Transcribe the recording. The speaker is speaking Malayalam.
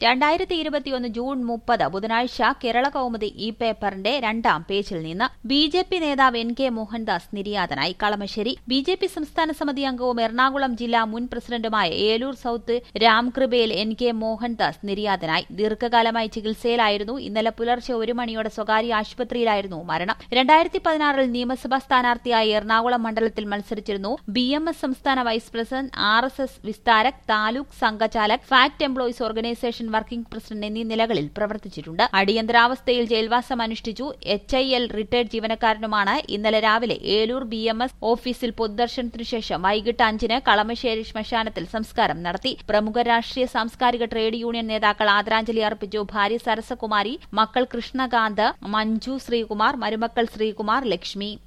രണ്ടായിരത്തി ഇരുപത്തിയൊന്ന് ജൂൺ മുപ്പത് ബുധനാഴ്ച കേരള കൗമുദി ഈ പേപ്പറിന്റെ രണ്ടാം പേജിൽ നിന്ന് ബി ജെ പി നേതാവ് എൻ കെ മോഹൻദാസ് നിര്യാതനായി കളമശ്ശേരി ബി ജെ പി സംസ്ഥാന സമിതി അംഗവും എറണാകുളം ജില്ലാ മുൻ പ്രസിഡന്റുമായ ഏലൂർ സൌത്ത് രാംകൃപയിൽ എൻ കെ മോഹൻദാസ് നിര്യാതനായി ദീർഘകാലമായി ചികിത്സയിലായിരുന്നു ഇന്നലെ പുലർച്ചെ ഒരു മണിയോടെ സ്വകാര്യ ആശുപത്രിയിലായിരുന്നു മരണം രണ്ടായിരത്തി പതിനാറിൽ നിയമസഭാ സ്ഥാനാർത്ഥിയായി എറണാകുളം മണ്ഡലത്തിൽ മത്സരിച്ചിരുന്നു ബി എം എസ് സംസ്ഥാന vice president R S S വിസ്താരക് താലൂക്ക് സംഘചാലക് FACT employees organisation working president എന്നീ നിലകളിൽ പ്രവർത്തിച്ചിട്ടുണ്ട് അടിയന്തരാവസ്ഥയിൽ ജയിൽവാസം അനുഷ്ഠിച്ചു എച്ച് ഐ എൽ റിട്ടയർഡ് ജീവനക്കാരനുമാണ് ഇന്നലെ രാവിലെ ഏലൂർ ബി എം എസ് ഓഫീസിൽ പൊതുദർശനത്തിനു ശേഷം വൈകിട്ട് അഞ്ചിന് കളമശ്ശേരി ശ്മശാനത്തിൽ സംസ്കാരം നടത്തി പ്രമുഖ രാഷ്ട്രീയ സാംസ്കാരിക ട്രേഡ് യൂണിയൻ നേതാക്കൾ ആദരാഞ്ജലി അർപ്പിച്ചു ഭാര്യ സരസകുമാരി മക്കൾ കൃഷ്ണകാന്ത് മഞ്ജു ശ്രീകുമാർ മരുമക്കൾ ശ്രീകുമാർ ലക്ഷ്മി